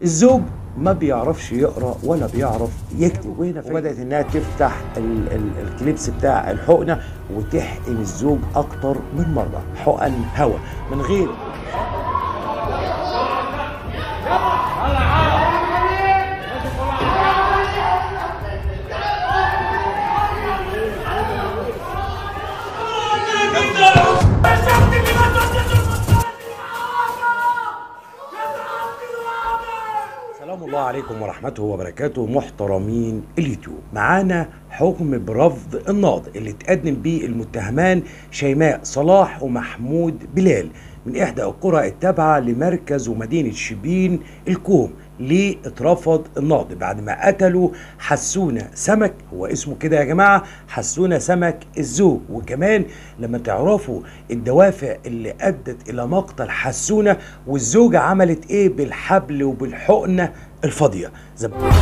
الزوج ما بيعرفش يقرا ولا بيعرف يكتب وهنا بدات انها تفتح ال ال الكليبس بتاع الحقنه وتحقن الزوج اكتر من مره حقن هواء من غير سلام الله عليكم ورحمته وبركاته محترمين اليوتيوب معانا حكم برفض النقض اللي اتقدم بيه المتهمان شيماء صلاح ومحمود بلال من احدى القرى التابعه لمركز ومدينه شبين الكوم ليه اترفض النقض بعد ما قتلوا حسونة سمك هو اسمه كده يا جماعة حسونة سمك الزوج وكمان لما تعرفوا الدوافع اللي أدت إلى مقتل حسونة والزوجة عملت إيه بالحبل وبالحقنة الفاضية زي ما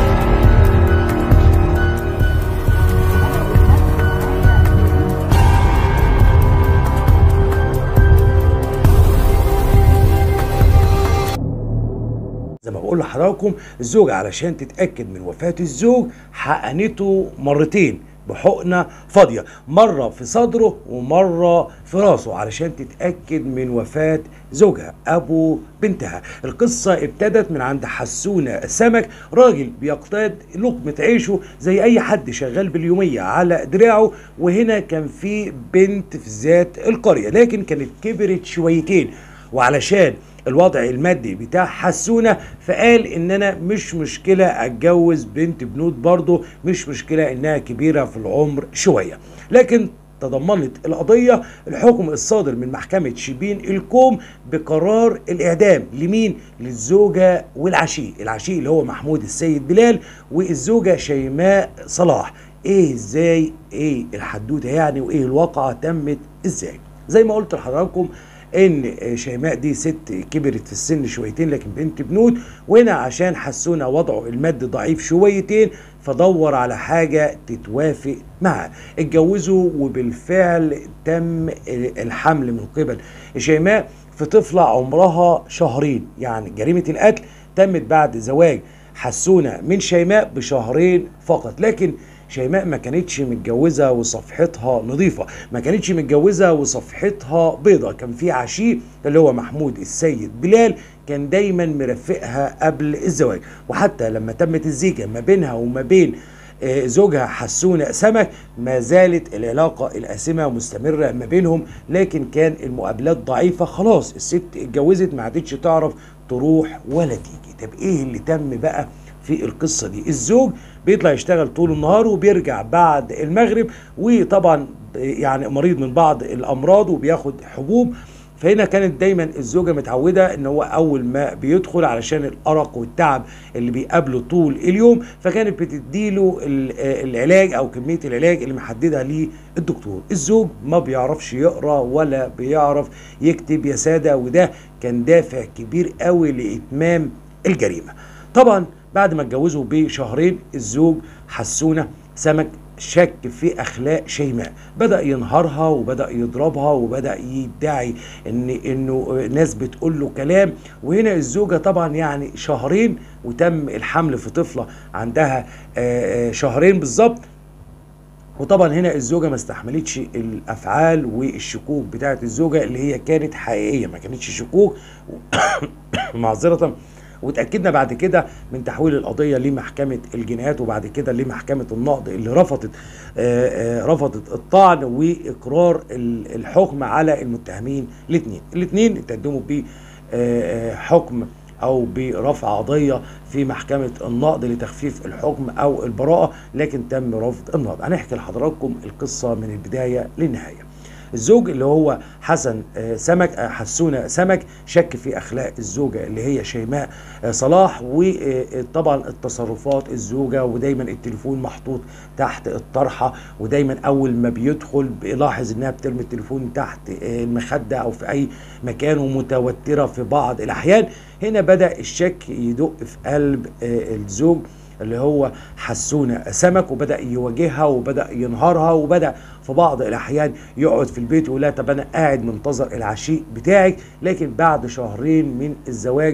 زي ما بقول لحضراتكم الزوجة علشان تتأكد من وفاة الزوج حقنته مرتين بحقنة فاضية مرة في صدره ومرة في راسه علشان تتأكد من وفاة زوجها أبو بنتها القصة ابتدت من عند حسونة سمك راجل بيقتاد لقمة عيشه زي أي حد شغال باليومية على دراعه وهنا كان في بنت في ذات القرية لكن كانت كبرت شويتين وعلشان الوضع المادي بتاع حسونة فقال ان انا مش مشكلة اتجوز بنت بنود برضه مش مشكلة انها كبيرة في العمر شوية لكن تضمنت القضية الحكم الصادر من محكمة شبين الكوم بقرار الإعدام لمين؟ للزوجة والعشيق العشيق اللي هو محمود السيد بلال والزوجة شيماء صلاح ايه ازاي ايه الحدوتة يعني وايه الواقعة تمت ازاي زي ما قلت لحضراتكم ان شيماء دي ست كبرت في السن شويتين لكن بنت بنود وهنا عشان حسونا وضعه المادي ضعيف شويتين فدور على حاجة تتوافق معاه اتجوزوا وبالفعل تم الحمل من قبل شيماء في طفلة عمرها شهرين يعني جريمة القتل تمت بعد زواج حسونة من شيماء بشهرين فقط لكن شيماء ما كانتش متجوزة وصفحتها نظيفة ما كانتش متجوزة وصفحتها بيضة كان في عشيق اللي هو محمود السيد بلال كان دايما مرافقها قبل الزواج وحتى لما تمت الزيجة ما بينها وما بين زوجها حسونة سمك ما زالت العلاقة الآسمة مستمرة ما بينهم لكن كان المقابلات ضعيفة خلاص الست اتجوزت ما عادتش تعرف تروح ولا تيجي طب ايه اللي تم بقى في القصة دي الزوج بيطلع يشتغل طول النهار وبيرجع بعد المغرب وطبعا يعني مريض من بعض الأمراض وبياخد حبوب فهنا كانت دايما الزوجه متعوده ان هو اول ما بيدخل علشان الارق والتعب اللي بيقابله طول اليوم فكانت بتديله العلاج او كميه العلاج اللي محددها ليه الدكتور الزوج ما بيعرفش يقرا ولا بيعرف يكتب يا ساده وده كان دافع كبير قوي لاتمام الجريمه طبعا بعد ما اتجوزوا بشهرين الزوج حسونه سمك شك في اخلاق شيماء بدا ينهارها وبدا يضربها وبدا يدعي ان انه ناس بتقول له كلام وهنا الزوجه طبعا يعني شهرين وتم الحمل في طفله عندها شهرين بالظبط وطبعا هنا الزوجه ما استحملتش الافعال والشكوك بتاعت الزوجه اللي هي كانت حقيقيه ما كانتش شكوك معذره وتاكدنا بعد كده من تحويل القضيه لمحكمه الجنايات وبعد كده لمحكمه النقض اللي رفضت آآ آآ رفضت الطعن واقرار الحكم على المتهمين الاثنين الاثنين اتقدموا بحكم او برفع قضيه في محكمه النقض لتخفيف الحكم او البراءه لكن تم رفض النقض هنحكي لحضراتكم القصه من البدايه للنهايه الزوج اللي هو حسن سمك حسونة سمك شك في أخلاق الزوجة اللي هي شيماء صلاح وطبعا التصرفات الزوجة ودايما التليفون محطوط تحت الطرحة ودايما أول ما بيدخل بيلاحظ إنها بترمي التليفون تحت المخدة أو في أي مكان ومتوترة في بعض الأحيان هنا بدأ الشك يدق في قلب الزوج اللي هو حسونة سمك وبدأ يواجهها وبدأ ينهارها وبدأ في بعض الأحيان يقعد في البيت ويقول لها طب أنا قاعد منتظر العشيق بتاعك لكن بعد شهرين من الزواج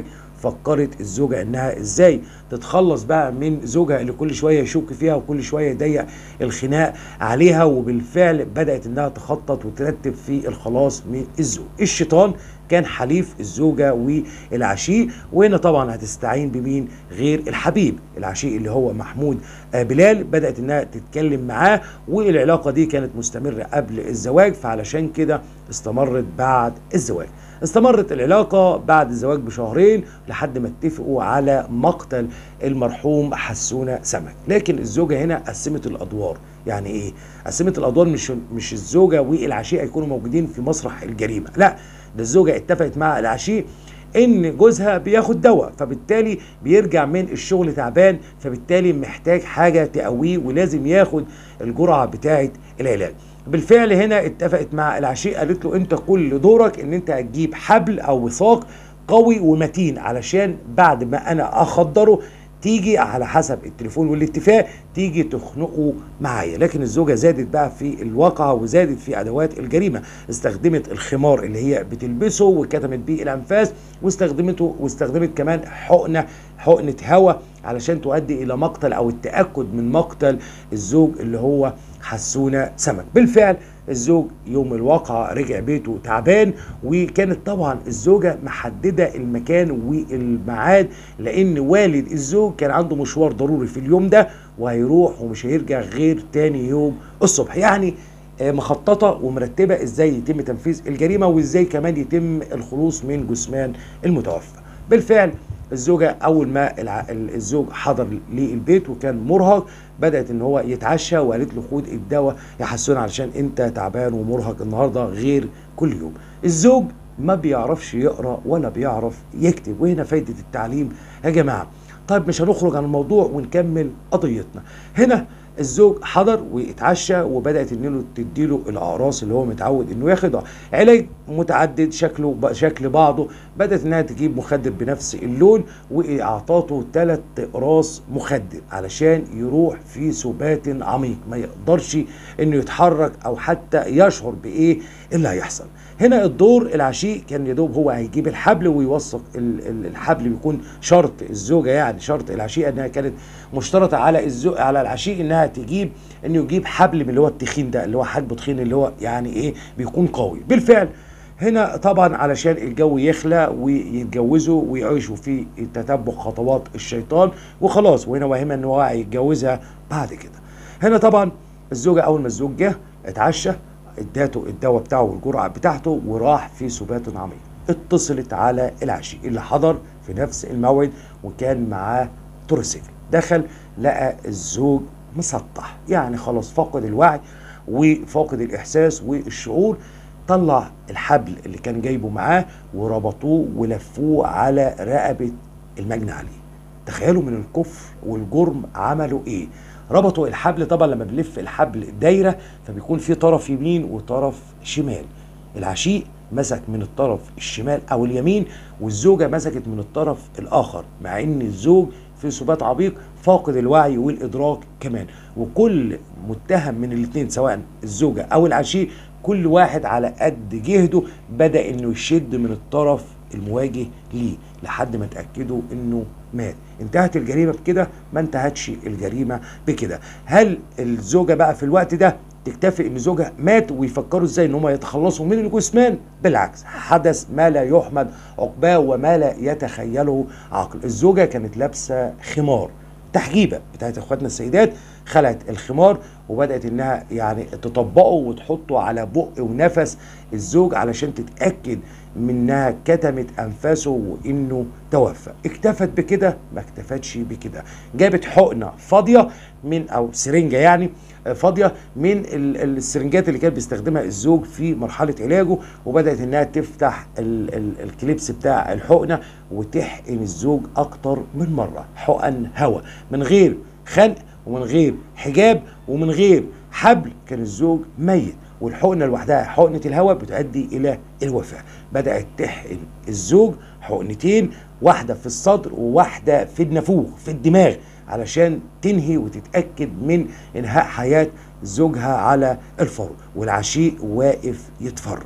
فكرت الزوجة انها ازاي تتخلص بقى من زوجها اللي كل شوية يشك فيها وكل شوية يضيق الخناق عليها وبالفعل بدأت انها تخطط وترتب في الخلاص من الزوج الشيطان كان حليف الزوجة والعشيق وهنا طبعا هتستعين بمين غير الحبيب العشيق اللي هو محمود بلال بدأت انها تتكلم معاه والعلاقة دي كانت مستمرة قبل الزواج فعلشان كده استمرت بعد الزواج استمرت العلاقة بعد الزواج بشهرين لحد ما اتفقوا على مقتل المرحوم حسونة سمك لكن الزوجة هنا قسمت الأدوار يعني ايه قسمت الأدوار مش مش الزوجة والعشيق يكونوا موجودين في مسرح الجريمة لا ده الزوجة اتفقت مع العشيق ان جوزها بياخد دواء فبالتالي بيرجع من الشغل تعبان فبالتالي محتاج حاجة تقويه ولازم ياخد الجرعة بتاعة العلاج بالفعل هنا اتفقت مع العشيق قالت له انت كل دورك ان انت هتجيب حبل او وثاق قوي ومتين علشان بعد ما انا اخدره تيجي على حسب التليفون والاتفاق تيجي تخنقه معايا لكن الزوجة زادت بقى في الواقعة وزادت في أدوات الجريمة استخدمت الخمار اللي هي بتلبسه وكتمت بيه الأنفاس واستخدمته واستخدمت كمان حقنة حقنة هواء علشان تؤدي إلى مقتل أو التأكد من مقتل الزوج اللي هو حسونة سمك بالفعل الزوج يوم الواقعة رجع بيته تعبان وكانت طبعا الزوجة محددة المكان والميعاد لأن والد الزوج كان عنده مشوار ضروري في اليوم ده وهيروح ومش هيرجع غير تاني يوم الصبح يعني مخططة ومرتبة ازاي يتم تنفيذ الجريمة وازاي كمان يتم الخلوص من جثمان المتوفى بالفعل الزوجة أول ما الزوج حضر للبيت وكان مرهق بدأت إن هو يتعشى وقالت له خد الدواء يا حسون علشان أنت تعبان ومرهق النهاردة غير كل يوم الزوج ما بيعرفش يقرأ ولا بيعرف يكتب وهنا فايدة التعليم يا جماعة طيب مش هنخرج عن الموضوع ونكمل قضيتنا هنا الزوج حضر واتعشى وبدات انه تديله الاقراص اللي هو متعود انه ياخدها علاج متعدد شكله شكل بعضه بدات انها تجيب مخدر بنفس اللون واعطاته ثلاث اقراص مخدر علشان يروح في سبات عميق ما يقدرش انه يتحرك او حتى يشعر بايه اللي هيحصل هنا الدور العشيق كان يدوب هو هيجيب الحبل ويوثق الحبل بيكون شرط الزوجه يعني شرط العشيق انها كانت مشترطه على الزوج على العشيق انها تجيب انه يجيب حبل من اللي هو التخين ده اللي هو حجبه تخين اللي هو يعني ايه بيكون قوي بالفعل هنا طبعا علشان الجو يخلى ويتجوزوا ويعيشوا في تتبع خطوات الشيطان وخلاص وهنا واهمه ان هو هيتجوزها بعد كده هنا طبعا الزوجه اول ما الزوج جه اتعشى اداته الدواء بتاعه والجرعه بتاعته وراح في سبات عميق اتصلت على العشيق اللي حضر في نفس الموعد وكان معاه تورسيكل دخل لقى الزوج مسطح يعني خلاص فقد الوعي وفاقد الاحساس والشعور طلع الحبل اللي كان جايبه معاه وربطوه ولفوه على رقبه المجني عليه تخيلوا من الكفر والجرم عملوا ايه ربطوا الحبل طبعا لما بنلف الحبل دايره فبيكون في طرف يمين وطرف شمال العشيق مسك من الطرف الشمال او اليمين والزوجه مسكت من الطرف الاخر مع ان الزوج في سبات عميق فاقد الوعي والادراك كمان وكل متهم من الاثنين سواء الزوجه او العشيق كل واحد على قد جهده بدا انه يشد من الطرف المواجه ليه لحد ما اتاكدوا انه مات انتهت الجريمه بكده ما انتهتش الجريمه بكده هل الزوجه بقى في الوقت ده تكتفي ان زوجها مات ويفكروا ازاي ان هم يتخلصوا من الجثمان بالعكس حدث ما لا يحمد عقباه وما لا يتخيله عقل الزوجه كانت لابسه خمار تحجيبه بتاعت اخواتنا السيدات خلعت الخمار وبدات انها يعني تطبقه وتحطه على بق ونفس الزوج علشان تتاكد منها كتمت انفاسه وانه توفى اكتفت بكده ما اكتفتش بكده جابت حقنه فاضيه من او سرنجه يعني فاضيه من السرنجات اللي كان بيستخدمها الزوج في مرحله علاجه وبدات انها تفتح ال ال الكليبس بتاع الحقنه وتحقن الزوج اكتر من مره حقن هواء من غير خنق ومن غير حجاب ومن غير حبل كان الزوج ميت والحقنه لوحدها حقنه الهواء بتؤدي الى الوفاه بدات تحقن الزوج حقنتين واحده في الصدر وواحده في النافوخ في الدماغ علشان تنهي وتتاكد من انهاء حياه زوجها على الفور والعشيق واقف يتفرج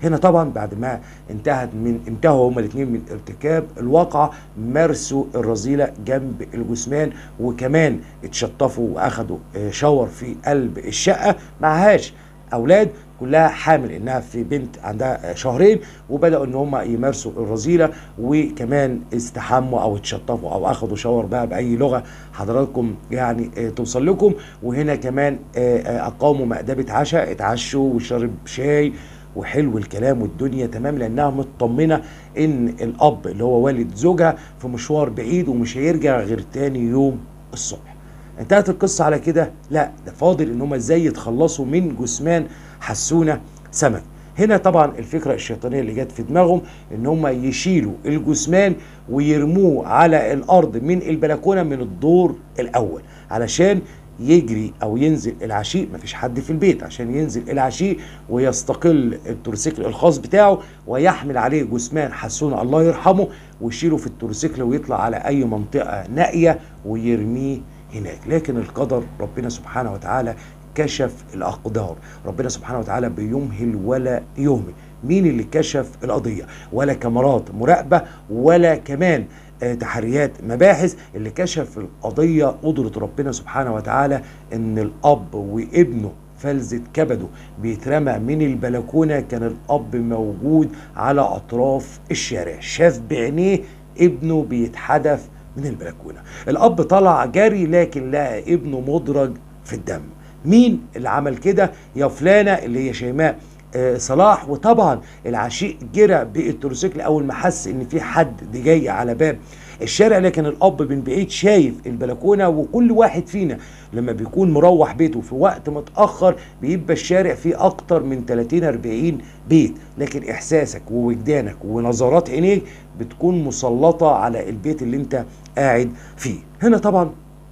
هنا طبعا بعد ما انتهت من انتهوا هما الاثنين من ارتكاب الواقعة مارسوا الرذيلة جنب الجثمان وكمان اتشطفوا واخدوا آه، شاور في قلب الشقة معهاش اولاد كلها حامل انها في بنت عندها شهرين وبداوا ان هم يمارسوا الرذيله وكمان استحموا او اتشطفوا او اخذوا شاور بقى باي لغه حضراتكم يعني آه، توصل لكم وهنا كمان آه، آه، اقاموا مأدبه عشاء اتعشوا وشرب شاي وحلو الكلام والدنيا تمام لانها مطمنه ان الاب اللي هو والد زوجها في مشوار بعيد ومش هيرجع غير تاني يوم الصبح انتهت القصه على كده لا ده فاضل ان هم ازاي يتخلصوا من جثمان حسونه سمك هنا طبعا الفكره الشيطانيه اللي جت في دماغهم ان هم يشيلوا الجثمان ويرموه على الارض من البلكونه من الدور الاول علشان يجري او ينزل العشيق مفيش حد في البيت عشان ينزل العشيق ويستقل التورسيكل الخاص بتاعه ويحمل عليه جثمان حسون الله يرحمه ويشيله في التورسيكل ويطلع على اي منطقه نائيه ويرميه هناك لكن القدر ربنا سبحانه وتعالى كشف الاقدار ربنا سبحانه وتعالى بيمهل ولا يهمل مين اللي كشف القضيه ولا كاميرات مراقبه ولا كمان آه، تحريات مباحث اللي كشف القضيه قدره ربنا سبحانه وتعالى ان الاب وابنه فلذة كبده بيترمى من البلكونة كان الأب موجود على أطراف الشارع شاف بعينيه ابنه بيتحدف من البلكونة الأب طلع جري لكن لقى ابنه مدرج في الدم مين اللي عمل كده يا فلانة اللي هي شيماء آه، صلاح وطبعا العشيق جرى بالتروسيكل اول ما حس ان في حد جاي على باب الشارع لكن الاب من بعيد شايف البلكونه وكل واحد فينا لما بيكون مروح بيته في وقت متاخر بيبقى الشارع فيه اكتر من 30 40 بيت لكن احساسك ووجدانك ونظرات عينيك بتكون مسلطه على البيت اللي انت قاعد فيه هنا طبعا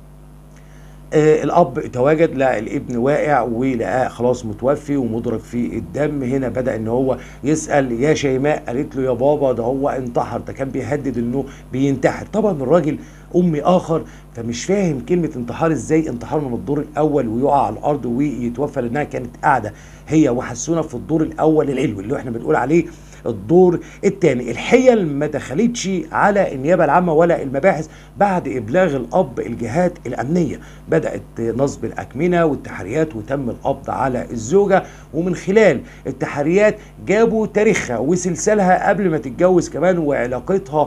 آه الاب تواجد لقى الابن واقع ولقاه خلاص متوفي ومدرك في الدم هنا بدا ان هو يسال يا شيماء قالت له يا بابا ده هو انتحر ده كان بيهدد انه بينتحر طبعا الراجل امي اخر فمش فاهم كلمه انتحار ازاي انتحار من الدور الاول ويقع على الارض ويتوفى لانها كانت قاعده هي وحسونه في الدور الاول العلوي اللي احنا بنقول عليه الدور الثاني الحيل ما دخلتش على النيابه العامه ولا المباحث بعد ابلاغ الاب الجهات الامنيه بدات نصب الاكمنه والتحريات وتم القبض على الزوجه ومن خلال التحريات جابوا تاريخها وسلسلها قبل ما تتجوز كمان وعلاقتها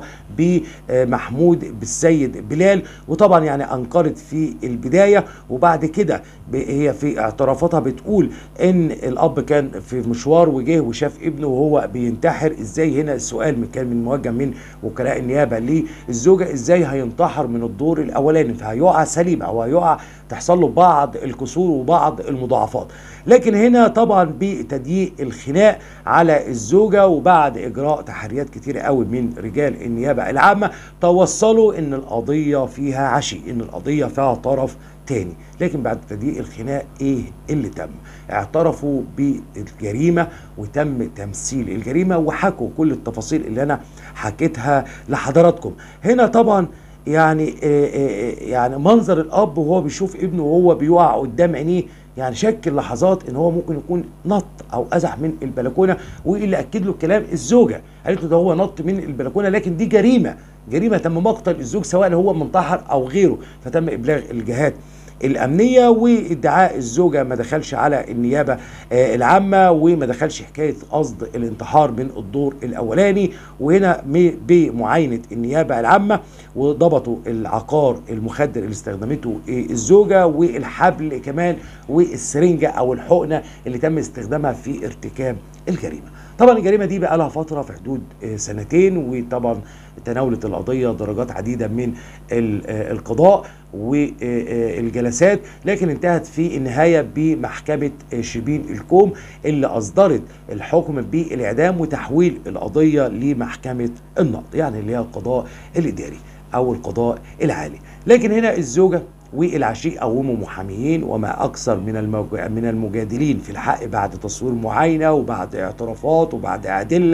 بمحمود بالسيد بلال وطبعا يعني انكرت في البدايه وبعد كده ب- هي في اعترافاتها بتقول ان الاب كان في مشوار وجه وشاف ابنه وهو بينتحر ازاي هنا السؤال كان من موجه من وكلاء النيابه للزوجه ازاي هينتحر من الدور الاولاني فهيقع سليم او هيقع تحصل له بعض الكسور وبعض المضاعفات لكن هنا طبعا بتضييق الخناق على الزوجه وبعد اجراء تحريات كتيره قوي من رجال النيابه العامه توصلوا ان القضيه فيها عشي ان القضيه فيها طرف تاني لكن بعد تضييق الخناق ايه اللي تم اعترفوا بالجريمه وتم تمثيل الجريمه وحكوا كل التفاصيل اللي انا حكيتها لحضراتكم هنا طبعا يعني آه، آه، يعني منظر الاب وهو بيشوف ابنه وهو بيقع قدام عينيه يعني شكل لحظات ان هو ممكن يكون نط او ازح من البلكونه واللي اكد له الكلام الزوجه قالت له ده هو نط من البلكونه لكن دي جريمه جريمه تم مقتل الزوج سواء هو منتحر او غيره فتم ابلاغ الجهات الامنيه وادعاء الزوجه ما دخلش على النيابه آه، العامه وما دخلش حكايه قصد الانتحار من الدور الاولاني وهنا م- بمعاينه النيابه العامه وضبطوا العقار المخدر اللي استخدمته آه، الزوجه والحبل كمان والسرنجه او الحقنه اللي تم استخدامها في ارتكاب الجريمه طبعا الجريمه دي بقى لها فتره في حدود آه، سنتين وطبعا تناولت القضيه درجات عديده من ال- آه، القضاء والجلسات لكن انتهت في النهايه بمحكمه آه، شبين الكوم اللي اصدرت الحكم بالاعدام وتحويل القضيه لمحكمه النقض يعني اللي هي القضاء الاداري او القضاء العالي لكن هنا الزوجه والعشيق قوموا محاميين وما اكثر من الموج... من المجادلين في الحق بعد تصوير معاينه وبعد اعترافات وبعد ادله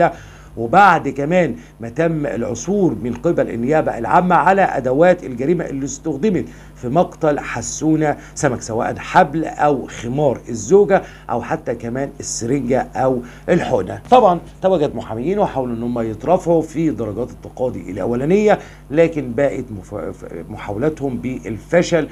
وبعد كمان ما تم العثور من قبل النيابه العامه على ادوات الجريمه اللي استخدمت في مقتل حسونه سمك سواء حبل او خمار الزوجه او حتى كمان السرنجه او الحقنه طبعا تواجد محاميين وحاولوا ان هم يترافعوا في درجات التقاضي الاولانيه لكن بقت مف- محاولاتهم بالفشل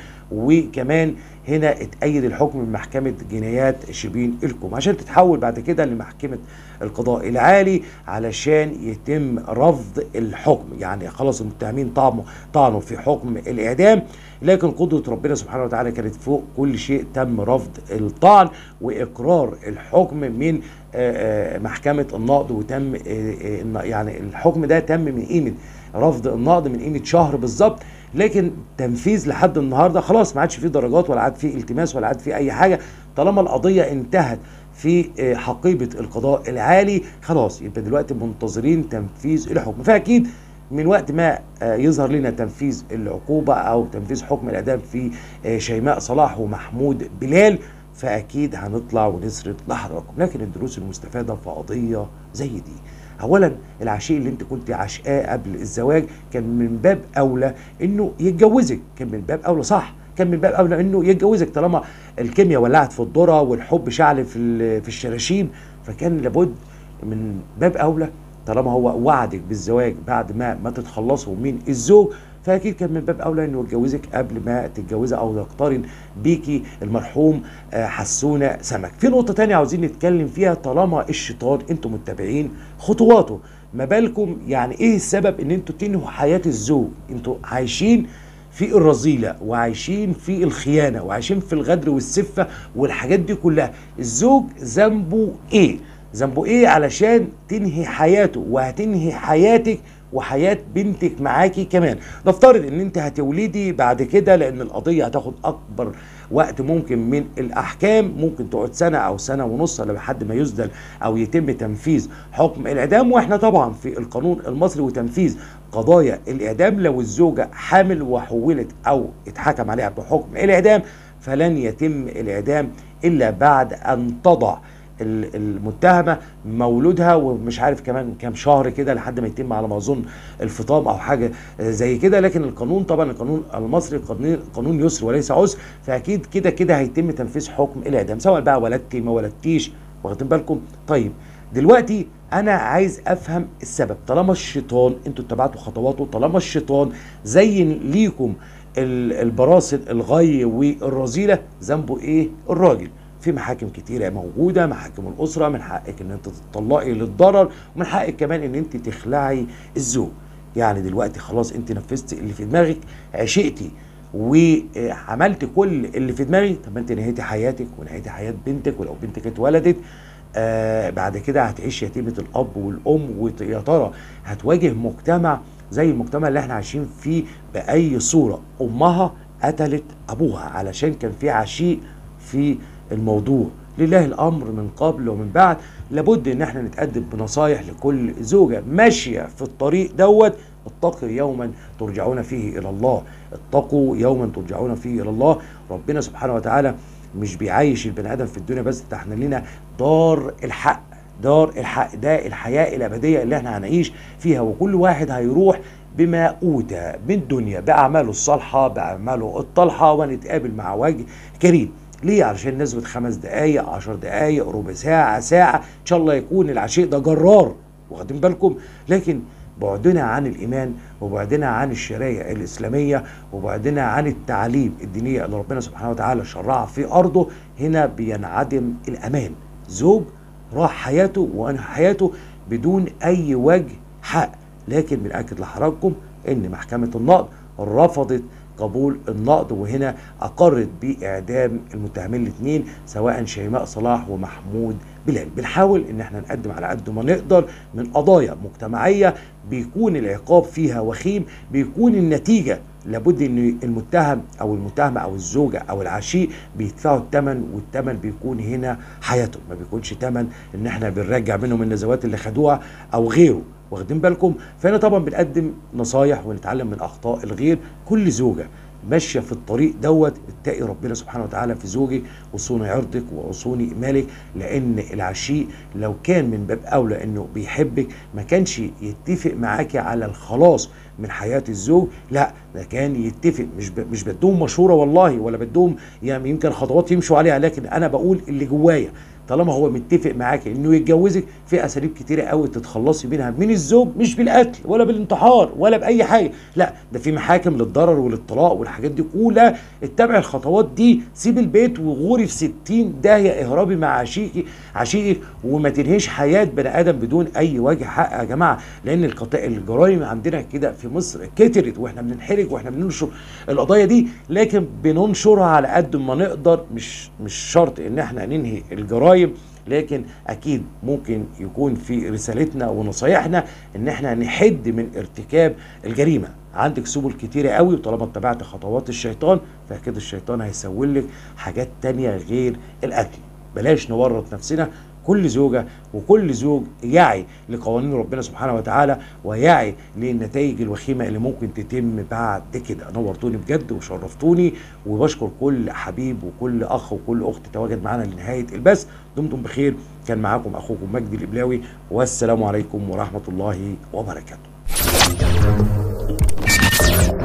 وكمان هنا اتأيد الحكم من محكمة جنايات شبين الكوم عشان تتحول بعد كده لمحكمة القضاء العالي علشان يتم رفض الحكم يعني خلاص المتهمين طعنوا طعنوا في حكم الإعدام لكن قدرة ربنا سبحانه وتعالى كانت فوق كل شيء تم رفض الطعن وإقرار الحكم من آه، آه، محكمة النقض وتم آه، آه، الن- يعني الحكم ده تم من قيمة رفض النقض من قيمة شهر بالظبط لكن تنفيذ لحد النهارده خلاص ما عادش فيه درجات ولا عاد فيه التماس ولا عاد فيه اي حاجه طالما القضيه انتهت في آه، حقيبه القضاء العالي خلاص يبقى دلوقتي منتظرين تنفيذ الحكم فاكيد من وقت ما آه، يظهر لنا تنفيذ العقوبه او تنفيذ حكم الاعدام في آه، شيماء صلاح ومحمود بلال فاكيد هنطلع ونسرد لحضراتكم لكن الدروس المستفاده في قضيه زي دي اولا العشيق اللي انت كنت عشقاه قبل الزواج كان من باب اولى انه يتجوزك كان من باب اولى صح كان من باب اولى انه يتجوزك طالما الكيمياء ولعت في الذره والحب شعل في ال- في الشراشيب فكان لابد من باب اولى طالما هو وعدك بالزواج بعد ما ما تتخلصوا من الزوج فاكيد كان من باب اولى انه يتجوزك قبل ما تتجوزها او يقترن بيكي المرحوم آه، حسونه سمك. في نقطه تانية عاوزين نتكلم فيها طالما الشيطان انتم متبعين خطواته ما بالكم يعني ايه السبب ان انتوا تنهوا حياه الزوج؟ انتوا عايشين في الرذيلة وعايشين في الخيانة وعايشين في الغدر والسفة والحاجات دي كلها الزوج ذنبه ايه ذنبه ايه علشان تنهي حياته وهتنهي حياتك وحياة بنتك معاكي كمان نفترض ان انت هتولدي بعد كده لان القضية هتاخد اكبر وقت ممكن من الاحكام ممكن تقعد سنة او سنة ونص لحد ما يسدل او يتم تنفيذ حكم الاعدام واحنا طبعا في القانون المصري وتنفيذ قضايا الاعدام لو الزوجة حامل وحولت او اتحكم عليها بحكم الاعدام فلن يتم الاعدام الا بعد ان تضع ال- المتهمه مولودها ومش عارف كمان كام شهر كده لحد ما يتم على ما اظن الفطام او حاجه زي كده لكن القانون طبعا القانون المصري قانون قانون يسر وليس عسر فاكيد كده كده هيتم تنفيذ حكم الاعدام سواء بقى ولدتي ما ولدتيش واخدين بالكم طيب دلوقتي انا عايز افهم السبب طالما الشيطان انتوا اتبعتوا خطواته طالما الشيطان زين ليكم ال- البراصد الغي والرذيله ذنبه ايه الراجل في محاكم كتيرة موجودة محاكم الأسرة من حقك إن أنت تطلقي للضرر ومن حقك كمان إن أنت تخلعي الزوج يعني دلوقتي خلاص أنت نفذتي اللي في دماغك عشقتي وعملت كل اللي في دماغك طب ما أنت نهيتي حياتك ونهيتي حياة بنتك ولو بنتك اتولدت آه بعد كده هتعيش يتيمة الأب والأم ويا ترى هتواجه مجتمع زي المجتمع اللي احنا عايشين فيه بأي صورة أمها قتلت أبوها علشان كان في عشيق في الموضوع لله الامر من قبل ومن بعد لابد ان احنا نتقدم بنصايح لكل زوجه ماشيه في الطريق دوت اتقوا يوما ترجعون فيه الى الله اتقوا يوما ترجعون فيه الى الله ربنا سبحانه وتعالى مش بيعيش البني ادم في الدنيا بس ده احنا لنا دار الحق دار الحق ده الحياه الابديه اللي احنا هنعيش فيها وكل واحد هيروح بما اوتى من الدنيا باعماله الصالحه باعماله الطالحه ونتقابل مع وجه كريم ليه علشان نثبت خمس دقايق عشر دقايق ربع ساعة ساعة إن شاء الله يكون العشيق ده جرار واخدين بالكم لكن بعدنا عن الإيمان وبعدنا عن الشريعة الإسلامية وبعدنا عن التعاليم الدينية اللي ربنا سبحانه وتعالى شرعها في أرضه هنا بينعدم الأمان زوج راح حياته وأنهى حياته بدون أي وجه حق لكن بنأكد لحضراتكم إن محكمة النقض رفضت قبول النقض وهنا اقرت باعدام المتهمين الاثنين سواء شيماء صلاح ومحمود بلال بنحاول ان احنا نقدم على قد ما نقدر من قضايا مجتمعيه بيكون العقاب فيها وخيم بيكون النتيجه لابد ان المتهم او المتهمه او الزوجه او العشيق بيدفعوا الثمن والثمن بيكون هنا حياتهم ما بيكونش ثمن ان احنا بنرجع منهم النزوات اللي خدوها او غيره واخدين بالكم فهنا طبعا بنقدم نصايح ونتعلم من اخطاء الغير كل زوجه ماشيه في الطريق دوت اتقي ربنا سبحانه وتعالى في زوجك وصوني عرضك وصوني مالك لان العشيق لو كان من باب اولى انه بيحبك ما كانش يتفق معاكي على الخلاص من حياه الزوج لا ده كان يتفق مش ب... مش بدهم مشوره والله ولا بدهم يعني يمكن خطوات يمشوا عليها لكن انا بقول اللي جوايا طالما هو متفق معاك انه يتجوزك في اساليب كتيره قوي تتخلصي منها من الزوج مش بالقتل ولا بالانتحار ولا باي حاجه لا ده في محاكم للضرر وللطلاق والحاجات دي كلها اتبع الخطوات دي سيب البيت وغوري في 60 داهيه اهربي مع عشيقي عشيقك وما تنهيش حياه بني ادم بدون اي وجه حق يا جماعه لان القطاع الجرائم عندنا كده في مصر كترت واحنا بننحرج واحنا بننشر القضايا دي لكن بننشرها على قد ما نقدر مش مش شرط ان احنا ننهي الجرائم لكن اكيد ممكن يكون في رسالتنا ونصايحنا ان احنا نحد من ارتكاب الجريمه عندك سبل كتيرة قوي وطالما اتبعت خطوات الشيطان فاكيد الشيطان هيسول لك حاجات تانية غير القتل بلاش نورط نفسنا كل زوجة وكل زوج يعي لقوانين ربنا سبحانه وتعالى ويعي للنتائج الوخيمة اللي ممكن تتم بعد كده نورتوني بجد وشرفتوني وبشكر كل حبيب وكل أخ وكل أخت تواجد معنا لنهاية البث دمتم بخير كان معاكم أخوكم مجدي الإبلاوي والسلام عليكم ورحمة الله وبركاته